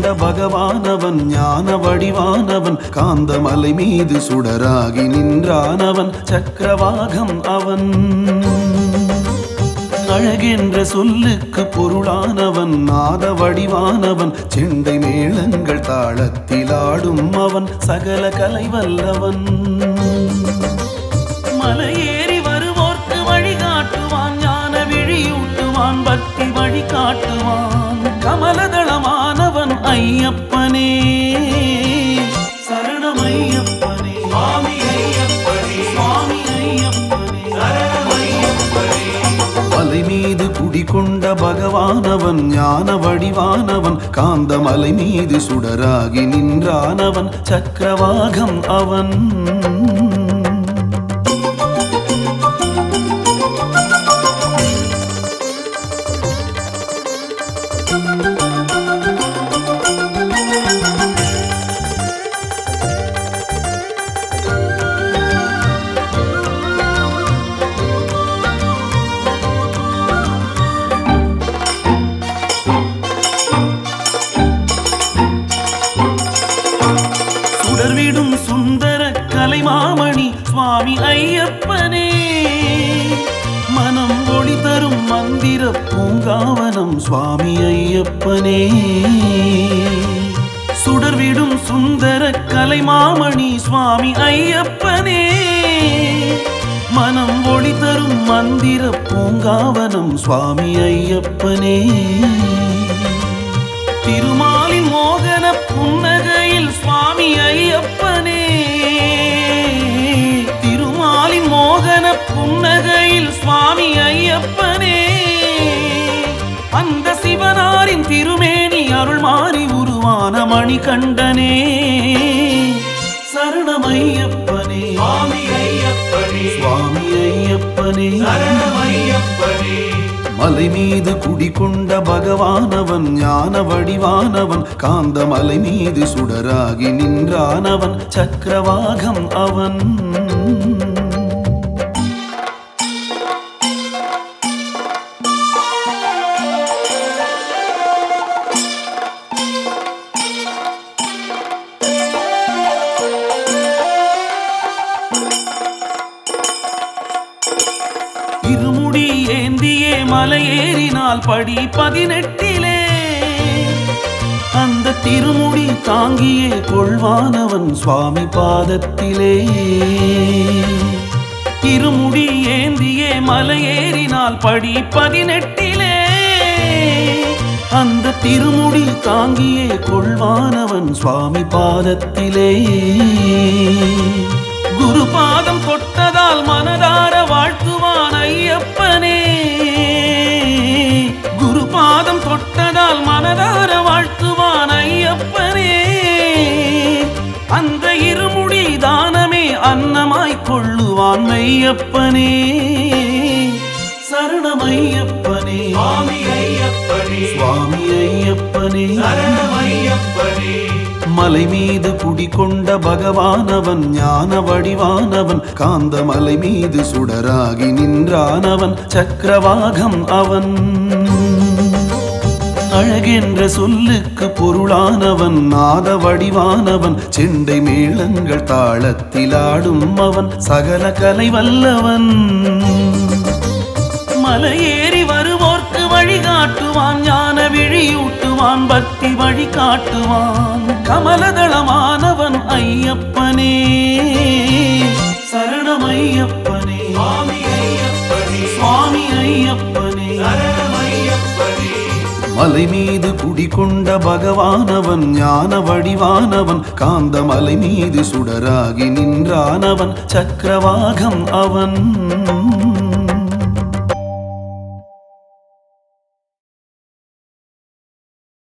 பகவானவன் ஞான வடிவானவன் காந்தமலை மீது சுடராகி நின்றானவன் சக்கரவாகம் அவன் அழகென்ற சொல்லுக்கு பொருளானவன் நாத வடிவானவன் செண்டை மேளங்கள் தாளத்தில் ஆடும் அவன் சகல கலை வல்லவன் மலையேறி வருவோர்க்கு வழிகாட்டுவான் ஞான விழியூட்டுவான் பக்தி வழி காட்டுவான் கமலதளமானவன் ஐயப்பனே சரணம் ஐயப்பனே சுவாமி ஐயப்பனே சுவாமி ஐயப்பனே சரணம் ஐயப்பனே மலை மீது குடிகொண்ட பகவானவன் ஞான வடிவானவன் காந்தமலை மீது சுடராகி நின்றானவன் சக்கரவாகம் அவன் சுடர்விடும் சுந்தர கலைமாமணி சுவாமி ஐயப்பனே மனம் ஒளி தரும் மந்திர பூங்காவனம் சுவாமி ஐயப்பனே சுடர்விடும் சுந்தர கலைமாமணி சுவாமி ஐயப்பனே மனம் ஒளி தரும் மந்திர பூங்காவனம் சுவாமி ஐயப்பனே திருமாலின் மோகன புன்னகையில் சுவாமி ஐயப்பனே திருமாலின் மோகன புன்னகையில் சுவாமி ஐயப்பனே அந்த சிவனாரின் திருமேனி அருள் மாறி உருவான மணிகண்டனே சரணம் ஐயப்பனே சுவாமி ஐயப்பனே சுவாமி ஐயப்பனே சரணம் ஐயப்பனே மலை மீது குடிகொண்ட பகவானவன் ஞான வடிவானவன் காந்தமலை மீது சுடராகி நின்றானவன் சக்கரவாகம் அவன் இருமுடி ஏந்தியே மலையேறினால் படி பதினெட்டிலே அந்த திருமுடி தாங்கியே கொள்வானவன் சுவாமி பாதத்திலே இருமுடி ஏந்தியே மலையேறினால் படி பதினெட்டிலே அந்த திருமுடி தாங்கியே கொள்வானவன் சுவாமி பாதத்திலே குரு பாதம் தொட்டதால் மனதார வாழ்த்துவான் ஐயப்பனே குரு பாதம் தொட்டதால் மனதார வாழ்த்துவான் ஐயப்பனே அந்த இருமுடி தானமே அன்னமாய் கொள்ளுவான் மெய்யப்பனே சரணம் ஐயப்பனே சுவாமி ஐயப்பனே சுவாமி ஐயப்பனே சரணம் ஐயப்பனே மலை மீது குடிகொண்ட பகவானவன் ஞான வடிவானவன் காந்தமலை மீது சுடராகி நின்றானவன் சக்கரவாகம் அவன் அழகென்ற சொல்லுக்கு பொருளானவன் நாத வடிவானவன் செண்டை மேளங்கள் தாளத்தில் ஆடும் அவன் சகல கலை வல்லவன் மலையேறி வருவோர்க்கு வழிகாட்டுவான் ஞான விழியூட்டுவான் பக்தி வழி காட்டுவான் கமலதளமானவன் ஐயப்பனே சரணம் ஐயப்பனே சுவாமி ஐயப்பனே சுவாமி ஐயப்பனே சரணம் ஐயப்பனே மலை மீது குடிகொண்ட பகவானவன் ஞான வடிவானவன் காந்தமலை மீது சுடராகி நின்றானவன் சக்கரவாகம் அவன்